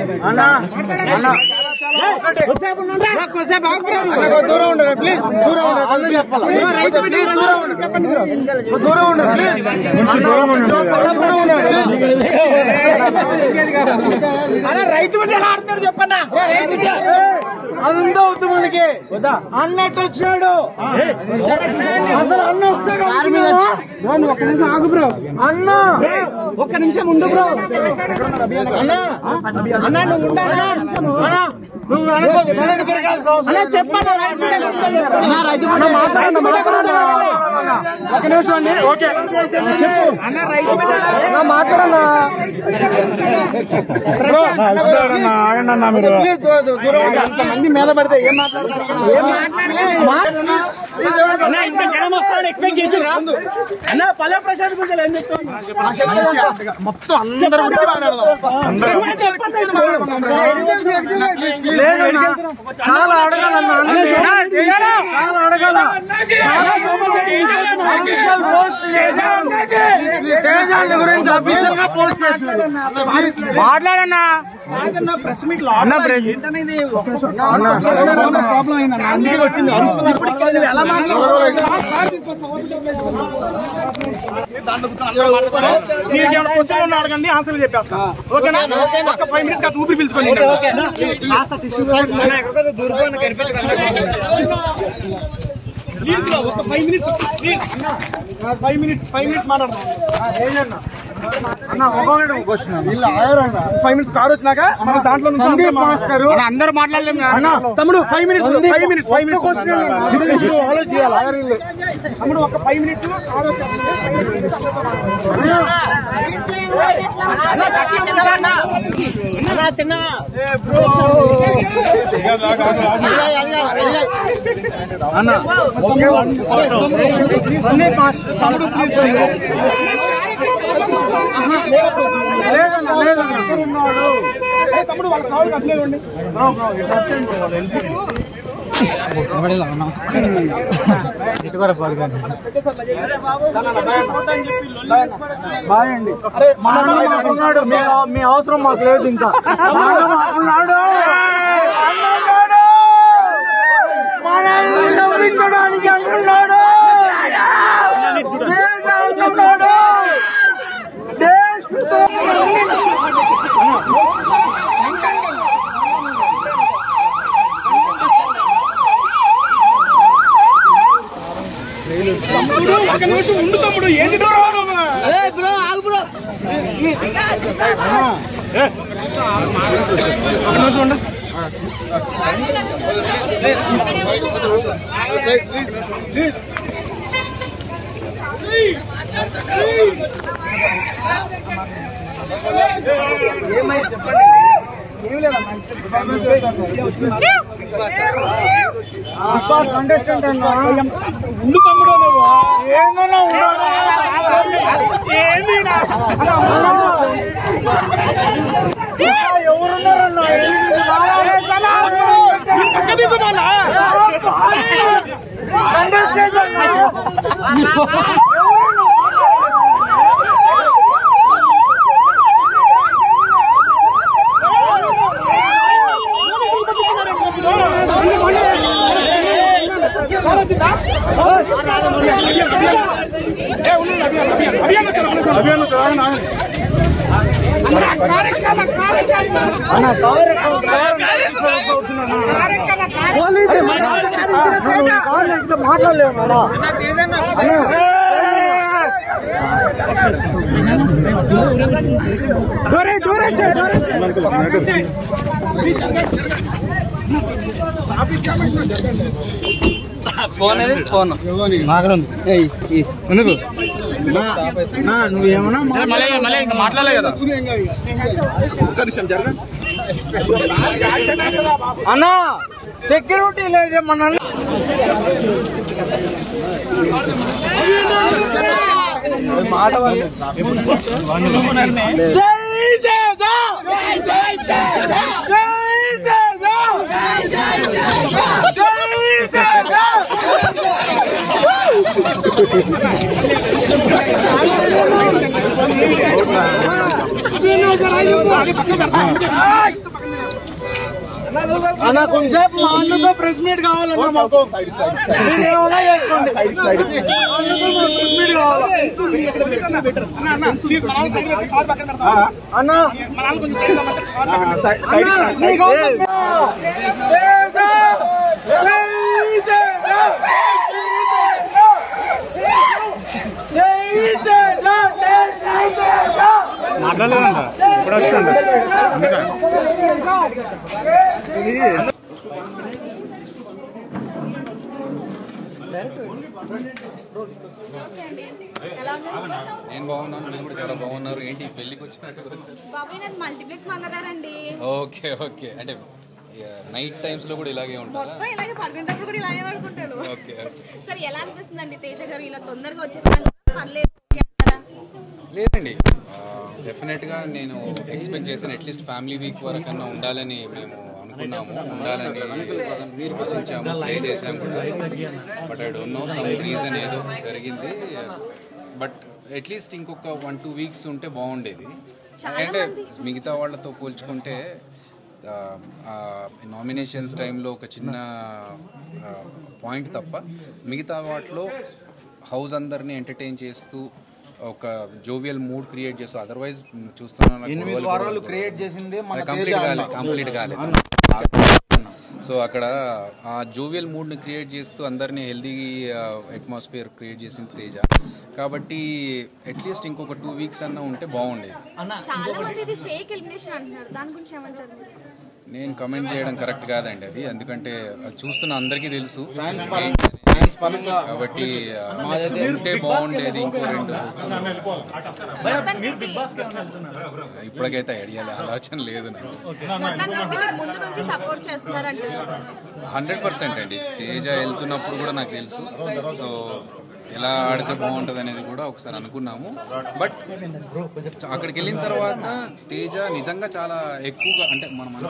అన్నా అన్నా దూరం ఉండదు ప్లీజ్ దూరం ఉండదు అందరూ చెప్పాలి ప్లీజ్ దూరం ఉండదు దూరం ఉండదు ప్లీజ్ దూరం ఉండదు రైతు బిడ్డ ఎలా ఆడతారు చెప్పన్నా అదంతా వద్దు మనకి అన్నట్టు వచ్చినాడు అసలు అన్న వస్తాడు ఒక్క నిమిషం ఆగు బ్రో అన్న ఒక్క నిమిషం ఉండు బ్రో అన్న అన్న నువ్వు ఉండాలి అన్న నువ్వు వెనక వెనక తిరగాల్సిన అవసరం లేదు. అన్న, రైతు బిడ్డ మాట్లాడన్న, మాట్లాడన్న. ఒక నిమిషం అండి ఓకే చెప్పు అన్న రైతు అన్న, మాట్లాడన్నా ఆగండి అన్న మీరు ప్లీజ్ దూ- దూ- దూరం ఉండు. మంది మీద పడితే ఏం మాట్లాడతారు ఏం మాట్లాడన్నా. ప్లీజ్ ఎవరు- అన్న ఇంత జనం వస్తారని ఎక్స్పెక్ట్ చేసిరా అన్న పల్లె ప్రశాంత్ గురించి ఏం చెప్తావు మొత్తం అందరూ గురించి మాట్లాడదాం అందరూ లేదన్నా చాలా అడగాలన్నా చాలా అడగాల చాలా అఫీషియల్ పోస్ట్ చేశాను తేజాన్ని గురించి అఫీషియల్ గా పోస్ట్ చేశాను మాట్లాడన్నా ప్రెస్ మీట్ లో అన్న ఏంటనేది ఒక నిమిషం ప్రాబ్లం అయిందన్న అందుకే వచ్చింది అరుస్తున్నారు ఇప్పుడు ఇక్కడ నువ్వు ఎలా మీరు ఏమైనా క్వశ్చన్ ఉన్నా అడగండి ఆన్సర్ చెప్పేస్తా ఓకేనా ఒక ఫైవ్ మినిట్స్ కాదు ఊపిరి పిలుచుకోండి దుర్గాన్ని కనిపించగలరా ప్లీజ్ బ్రో ఒక five minutes please five minutes five minutes మాట్లాడదాం అన్న ఒక క్వశ్చన్ వీళ్ళు ఆయరన్న ఫైవ్ మినిట్స్ కార్ వచ్చినాక మన దాంట్లో నుంచి సందీప్ అందరూ మాస్టరు అందరూ మాట్లాడలేము అన్న తమ్ముడు five minutes five minutes five minutes question ఆలోచించాలి ఆయర్ వీళ్ళు తమ్ముడు ఒక ఫైవ్ మినిట్స్ కార్ వచ్చేస్తుంది అన్న ఒకే సందీప్ మాస్టర్ చదువు ప్లీజ్ లేదన్న లేదన్న ఉన్నాడు ఏ తమ్ముడు వాళ్ళ కావాలి అట్లే ఉండి బ్రో బ్రో ఇట్లా వచ్చేయండి bro, వాళ్ళు వెళ్ళిపోయి. బాయ్ అండి మా అన్న మాకున్నాడు మీ మీ అవసరం మాకు లేదు ఇంకా మా అన్న మాకున్నాడు అన్న ఉన్నాడు. మనల్ని నవ్వించడానికి అంటున్నాడు దేశ అంటున్నాడు దేశంతో తమ్ముడు ఒక నిమిషం ఉండు తమ్ముడు ఏంటి దూరం ఒక నిమిషం ఉండు కంటెస్టెంట్ అన్నా ఉండు తమ్ముడు నువ్వు ఏందన్నా ఉన్నాడా? ఏంది ఈడ? ఎవరున్నారన్నా ఈ పక్క తీసుకోవాలా కంటెస్టెంట్ అన్నా అన్న కవర్ పోలీసు మాట్లాడలేము దూరే దూరే చేయి, దూరే చేయి. ఫోన్ ఏది ఫోన్ ఎందుకు నా నువ్వేమన్నా మాట్లాడలే కదా అన్న సెక్యూరిటీ లేదు మన మాట జై దేవ జై దేవ పక్కన అన్న కొంచెంసేపు మా అన్నతో ప్రెస్ మీట్ కావాలన్న మాకు మీరు ఏమైనా చేసుకోండి మా అన్నతో మాకు ప్రెస్ మీట్ కావాలి అన్న అన్న నీకు మాట్లాడలేదంట ఇప్పుడు వచ్చిందంట ఎలా ఉన్నారు నేను బాగున్నాను మీరు కూడా చాలా బాగున్నారు ఏంటి పెళ్లికి వచ్చినట్టు బాబాయ్ నాది మల్టీప్లెక్స్ మంగదారండి ఓకే ఓకే అంటే నైట్ టైమ్స్ లో కూడా ఇలాగే ఉంటారా మొత్తం ఇలాగే పడుకునేటప్పుడు కూడా ఇలాగే పడుకుంటాను ఓకే ఓకే సరే ఎలా అనిపిస్తుందండి తేజ గారు ఇలా తొందరగా వచ్చేసాను పర్లేదు ఓకే అంటారా? లేదండి డెఫినెట్ గా నేను ఎక్స్పెక్ట్ చేసిన అట్లీస్ట్ ఫ్యామిలీ వీక్ వరకన్నా ఉండాలని మేము అనుకున్నాము ఉండాలని ఆశించాము ప్లే చేసాము కూడా but I don't know some reason ఏదో జరిగింది బట్ అట్లీస్ట్ ఇంకొక వన్ టూ వీక్స్ ఉంటే బాగుండేది అంటే మిగతా వాళ్ళతో పోల్చుకుంటే నామినేషన్స్ టైంలో ఒక చిన్న పాయింట్ తప్ప మిగతా వాటిలో హౌస్ అందరినీ ఎంటర్టైన్ చేస్తూ ఒక జోవియల్ మూడ్ క్రియేట్ చేస్తూ అదర్వైజ్ చూస్తున్నాను ఎనిమిది వారాలు క్రియేట్ చేసింది మన కంప్లీట్ కాలేదు కంప్లీట్ కాలేదు సో అక్కడ ఆ జోవియల్ మూడ్ని క్రియేట్ చేస్తూ అందరినీ హెల్దీ అట్మాస్ఫియర్ క్రియేట్ చేసింది తేజ కాబట్టి అట్లీస్ట్ ఇంకొక టూ వీక్స్ అన్నా ఉంటే బాగుండేది చాలా మంది ఇది ఫేక్ ఎలిమినేషన్ అంటున్నారు దాని గురించి ఏమంటారు మీరు? నేను కమెంట్ చేయడం కరెక్ట్ కాదండి అది ఎందుకంటే అది చూస్తున్న అందరికీ తెలుసు కాబట్టి ఆ, ఉంటే బాగుండేది ఇంకో రెండు మొత్తానికి ఇది- ఇప్పటికైతే ఐడియా ఆలోచన లేదు నాకు మొత్తానికి ఇది మీరు ముందు నుంచి సపోర్ట్ చేస్తున్నారంటారు హండ్రెడ్ పర్సెంట్ అండి తేజ వెళ్తున్నప్పుడు కూడా నాకు తెలుసు సో ఎలా ఆడితే బాగుంటుంది అనేది కూడా ఒకసారి అనుకున్నాము బట్ అక్కడికి వెళ్ళిన తర్వాత తేజ నిజంగా చాలా ఎక్కువగా అంటే మనం